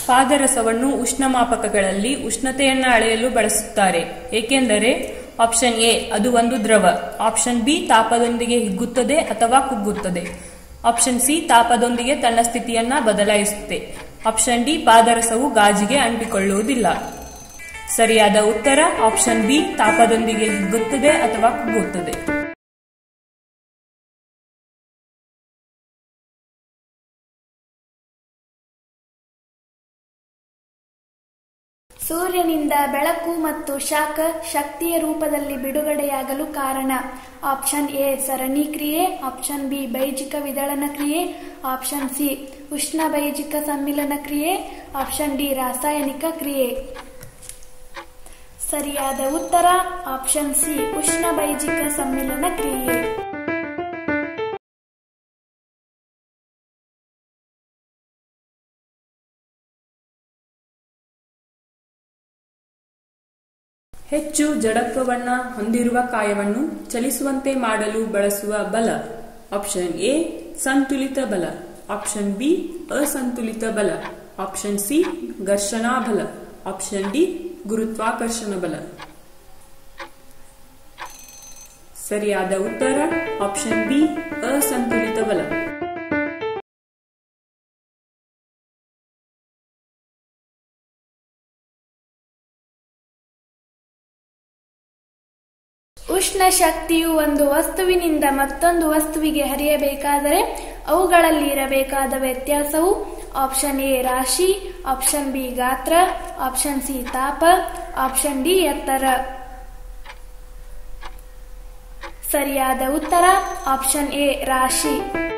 ಪಾದರಸವನ್ನು ಉಷ್ಣಮಾಪಕಗಳಲ್ಲಿ ಉಷ್ಣತೆಯನ್ನು ಅಳೆಯಲು ಬಳಸುತ್ತಾರೆ ಏಕೆಂದರೆ ಆಪ್ಷನ್ ಎ ಅದು ಒಂದು ದ್ರವ ಆಪ್ಷನ್ ಬಿ ತಾಪದೊಂದಿಗೆ ಹಿಗ್ಗುತ್ತದೆ ಅಥವಾ ಕುಗ್ಗುತ್ತದೆ ಆಪ್ಷನ್ ಸಿ ತಾಪದೊಂದಿಗೆ ತನ್ನ ಸ್ಥಿತಿಯನ್ನ ಬದಲಾಯಿಸುತ್ತೆ ಆಪ್ಷನ್ ಡಿ ಪಾದರಸವು ಗಾಜಿಗೆ ಅಂಟಿಕೊಳ್ಳುವುದಿಲ್ಲ ಸರಿಯಾದ ಉತ್ತರ ಆಪ್ಷನ್ ಬಿ ತಾಪದೊಂದಿಗೆ ಹಿಗ್ಗುತ್ತದೆ ಅಥವಾ ಕುಗ್ಗುತ್ತದೆ ಸೂರ್ಯನಿಂದ ಬೆಳಕು ಮತ್ತು ಶಾಖ ಶಕ್ತಿಯ ರೂಪದಲ್ಲಿ ಬಿಡುಗಡೆಯಾಗಲು ಕಾರಣ ಆಪ್ಷನ್ ಎ ಸರಣಿ ಕ್ರಿಯೆ ಆಪ್ಷನ್ ಬಿ ಬೈಜಿಕ ವಿದಳನ ಕ್ರಿಯೆ ಆಪ್ಷನ್ ಸಿ ಉಷ್ಣ ಬೈಜಿಕ ಸಮ್ಮಿಲನ ಕ್ರಿಯೆ ಆಪ್ಷನ್ ಡಿ ರಾಸಾಯನಿಕ ಕ್ರಿಯೆ ಸರಿಯಾದ ಉತ್ತರ ಆಪ್ಷನ್ ಸಿ ಉಷ್ಣ ಬೈಜಿಕ ಸಮ್ಮಿಲನ ಕ್ರಿಯೆ ಹೆಚ್ಚು ಜಡತ್ವವನ್ನ ಹೊಂದಿರುವ ಕಾಯವನ್ನು ಚಲಿಸುವಂತೆ ಮಾಡಲು ಬಳಸುವ ಬಲ ಆಪ್ಷನ್ ಎ ಸಂತುಲಿತ ಬಲ ಆಪ್ಷನ್ ಬಿ ಅಸಂತುಲಿತ ಬಲ ಆಪ್ಷನ್ ಸಿ ಘರ್ಷಣಾ ಬಲ ಆಪ್ಷನ್ ಡಿ ಗುರುತ್ವಾಕರ್ಷಣ ಬಲ ಸರಿಯಾದ ಉತ್ತರ ಆಪ್ಷನ್ ಬಿ ಅಸಂತುಲಿತ ಬಲ ಉಷ್ಣ ಶಕ್ತಿಯು ಒಂದು ವಸ್ತುವಿನಿಂದ ಮತ್ತೊಂದು ವಸ್ತುವಿಗೆ ಹರಿಯಬೇಕಾದರೆ ಅವುಗಳಲ್ಲಿ ಇರಬೇಕಾದ ವ್ಯತ್ಯಾಸವು ಆಪ್ಷನ್ ಎ ರಾಶಿ ಆಪ್ಷನ್ ಬಿ ಗಾತ್ರ ಆಪ್ಷನ್ ಸಿ ತಾಪ ಆಪ್ಷನ್ ಡಿ ಎತ್ತರ ಸರಿಯಾದ ಉತ್ತರ ಆಪ್ಷನ್ ಎ ರಾಶಿ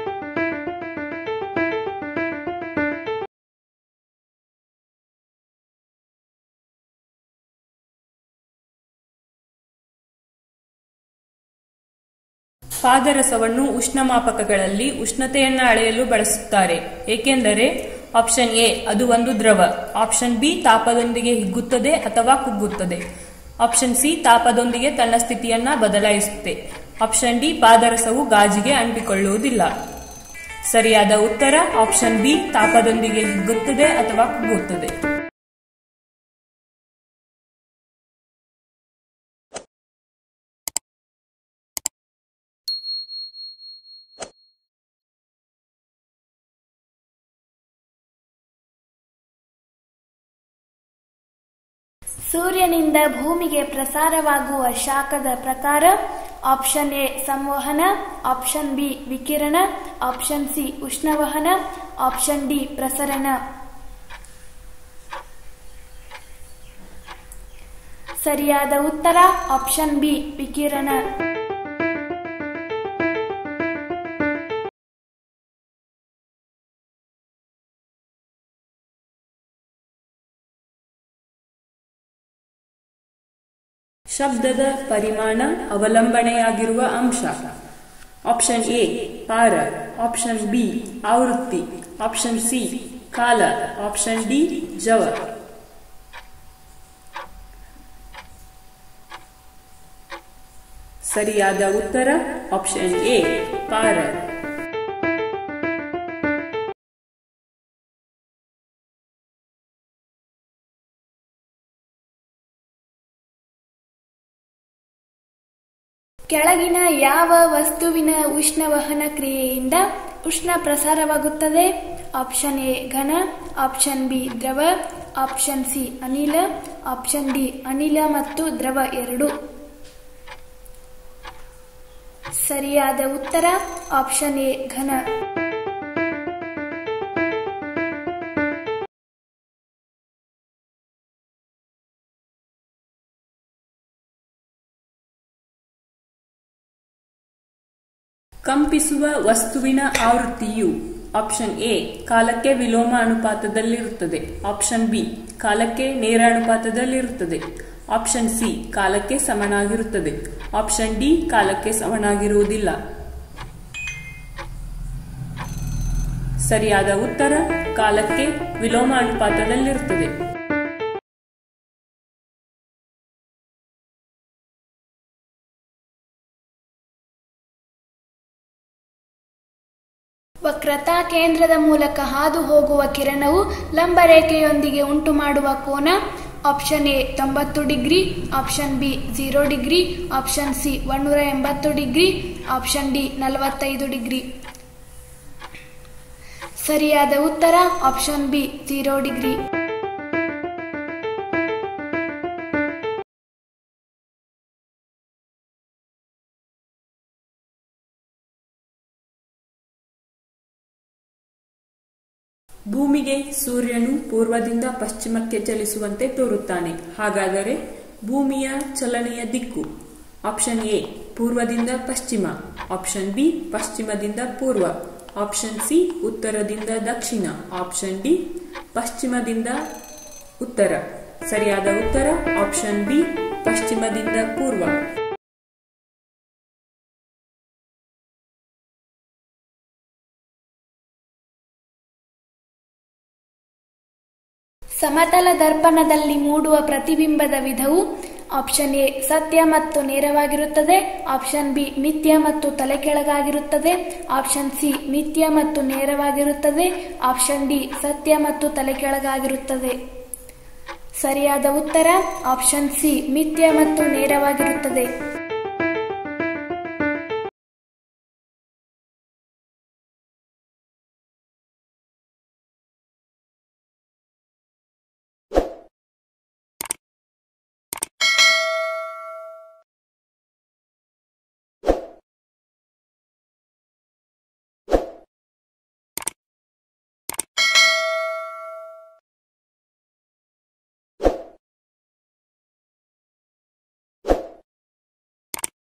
ಪಾದರಸವನ್ನು ಉಷ್ಣಮಾಪಕಗಳಲ್ಲಿ ಉಷ್ಣತೆಯನ್ನು ಅಳೆಯಲು ಬಳಸುತ್ತಾರೆ ಏಕೆಂದರೆ ಆಪ್ಷನ್ ಎ ಅದು ಒಂದು ದ್ರವ ಆಪ್ಷನ್ ಬಿ ತಾಪದೊಂದಿಗೆ ಹಿಗ್ಗುತ್ತದೆ ಅಥವಾ ಕುಗ್ಗುತ್ತದೆ ಆಪ್ಷನ್ ಸಿ ತಾಪದೊಂದಿಗೆ ತನ್ನ ಸ್ಥಿತಿಯನ್ನ ಬದಲಾಯಿಸುತ್ತೆ ಆಪ್ಷನ್ ಡಿ ಪಾದರಸವು ಗಾಜಿಗೆ ಅಂಟಿಕೊಳ್ಳುವುದಿಲ್ಲ ಸರಿಯಾದ ಉತ್ತರ ಆಪ್ಷನ್ ಬಿ ತಾಪದೊಂದಿಗೆ ಹಿಗ್ಗುತ್ತದೆ ಅಥವಾ ಕುಗ್ಗುತ್ತದೆ ಸೂರ್ಯನಿಂದ ಭೂಮಿಗೆ ಪ್ರಸಾರವಾಗುವ ಶಾಖದ ಪ್ರಕಾರ ಆಪ್ಷನ್ ಎ ಸಂವಹನ ಆಪ್ಷನ್ ಬಿ ವಿಕಿರಣ ಆಪ್ಷನ್ ಸಿ ಉಷ್ಣವಹನ ಆಪ್ಷನ್ ಡಿ ಪ್ರಸರಣ ಸರಿಯಾದ ಉತ್ತರ ಆಪ್ಷನ್ ಬಿ ವಿಕಿರಣ ಶಬ್ದದ ಪರಿಮಾಣ ಅವಲಂಬನೆಯಾಗಿರುವ ಅಂಶ ಆಪ್ಷನ್ ಎ ಪಾರ ಆಪ್ಷನ್ ಬಿ ಆವೃತ್ತಿ ಆಪ್ಷನ್ ಸಿ ಕಾಲ ಆಪ್ಷನ್ ಡಿ ಜವ ಸರಿಯಾದ ಉತ್ತರ ಆಪ್ಷನ್ ಎ ಪಾರ ಕೆಳಗಿನ ಯಾವ ವಸ್ತುವಿನ ಉಷ್ಣವಹನ ಕ್ರಿಯೆಯಿಂದ ಉಷ್ಣ ಪ್ರಸಾರವಾಗುತ್ತದೆ ಆಪ್ಷನ್ ಎ ಘನ ಆಪ್ಷನ್ ಬಿ ದ್ರವ ಆಪ್ಷನ್ ಸಿ ಅನಿಲ ಆಪ್ಷನ್ ಡಿ ಅನಿಲ ಮತ್ತು ದ್ರವ ಎರಡು ಸರಿಯಾದ ಉತ್ತರ ಆಪ್ಷನ್ ಎ ಘನ ಕಂಪಿಸುವ ವಸ್ತುವಿನ ಆವೃತ್ತಿಯು ಆಪ್ಷನ್ ಎ ಕಾಲಕ್ಕೆ ವಿಲೋಮ ಅನುಪಾತದಲ್ಲಿರುತ್ತದೆ ಆಪ್ಷನ್ ಬಿ ಕಾಲಕ್ಕೆ ನೇರ ಅನುಪಾತದಲ್ಲಿರುತ್ತದೆ ಆಪ್ಷನ್ ಸಿ ಕಾಲಕ್ಕೆ ಸಮನಾಗಿರುತ್ತದೆ ಆಪ್ಷನ್ ಡಿ ಕಾಲಕ್ಕೆ ಸಮನಾಗಿರುವುದಿಲ್ಲ ಸರಿಯಾದ ಉತ್ತರ ಕಾಲಕ್ಕೆ ವಿಲೋಮ ಅನುಪಾತದಲ್ಲಿರುತ್ತದೆ ವಕ್ರತಾ ಕೇಂದ್ರದ ಮೂಲಕ ಹಾದು ಹೋಗುವ ಕಿರಣವು ಲಂಬರೇಖೆಯೊಂದಿಗೆ ಉಂಟು ಮಾಡುವ ಕೋನ ಆಪ್ಷನ್ ಎ ತೊಂಬತ್ತು degree option B zero degree option C ಒಂದೂರ ಎಂಬತ್ತು ಡಿಗ್ರಿ ಆಪ್ಷನ್ ಡಿ ನಲವತ್ತೈದು ಡಿಗ್ರಿ ಸರಿಯಾದ ಉತ್ತರ ಆಪ್ಷನ್ ಬಿ ಝೀರೋ ಡಿಗ್ರಿ ಭೂಮಿಗೆ ಸೂರ್ಯನು ಪೂರ್ವದಿಂದ ಪಶ್ಚಿಮಕ್ಕೆ ಚಲಿಸುವಂತೆ ತೋರುತ್ತಾನೆ ಹಾಗಾದರೆ ಭೂಮಿಯ ಚಲನೆಯ ದಿಕ್ಕು ಆಪ್ಷನ್ ಎ ಪೂರ್ವದಿಂದ ಪಶ್ಚಿಮ ಆಪ್ಷನ್ ಬಿ ಪಶ್ಚಿಮದಿಂದ ಪೂರ್ವ ಆಪ್ಷನ್ ಸಿ ಉತ್ತರದಿಂದ ದಕ್ಷಿಣ ಆಪ್ಷನ್ ಡಿ ಪಶ್ಚಿಮದಿಂದ ಉತ್ತರ ಸರಿಯಾದ ಉತ್ತರ ಆಪ್ಷನ್ ಬಿ ಪಶ್ಚಿಮದಿಂದ ಪೂರ್ವ ಸಮತಲ ದರ್ಪಣದಲ್ಲಿ ಮೂಡುವ ಪ್ರತಿಬಿಂಬದ ವಿಧವು ಆಪ್ಷನ್ ಎ ಸತ್ಯ ಮತ್ತು ನೇರವಾಗಿರುತ್ತದೆ ಆಪ್ಷನ್ ಬಿ ಮಿಥ್ಯ ಮತ್ತು ತಲೆಕೆಳಗಾಗಿರುತ್ತದೆ ಆಪ್ಷನ್ ಸಿ ಮಿಥ್ಯ ಮತ್ತು ನೇರವಾಗಿರುತ್ತದೆ ಆಪ್ಷನ್ ಡಿ ಸತ್ಯ ಮತ್ತು ತಲೆಕೆಳಗಾಗಿರುತ್ತದೆ ಸರಿಯಾದ ಉತ್ತರ ಆಪ್ಷನ್ ಸಿ ಮಿಥ್ಯ ಮತ್ತು ನೇರವಾಗಿರುತ್ತದೆ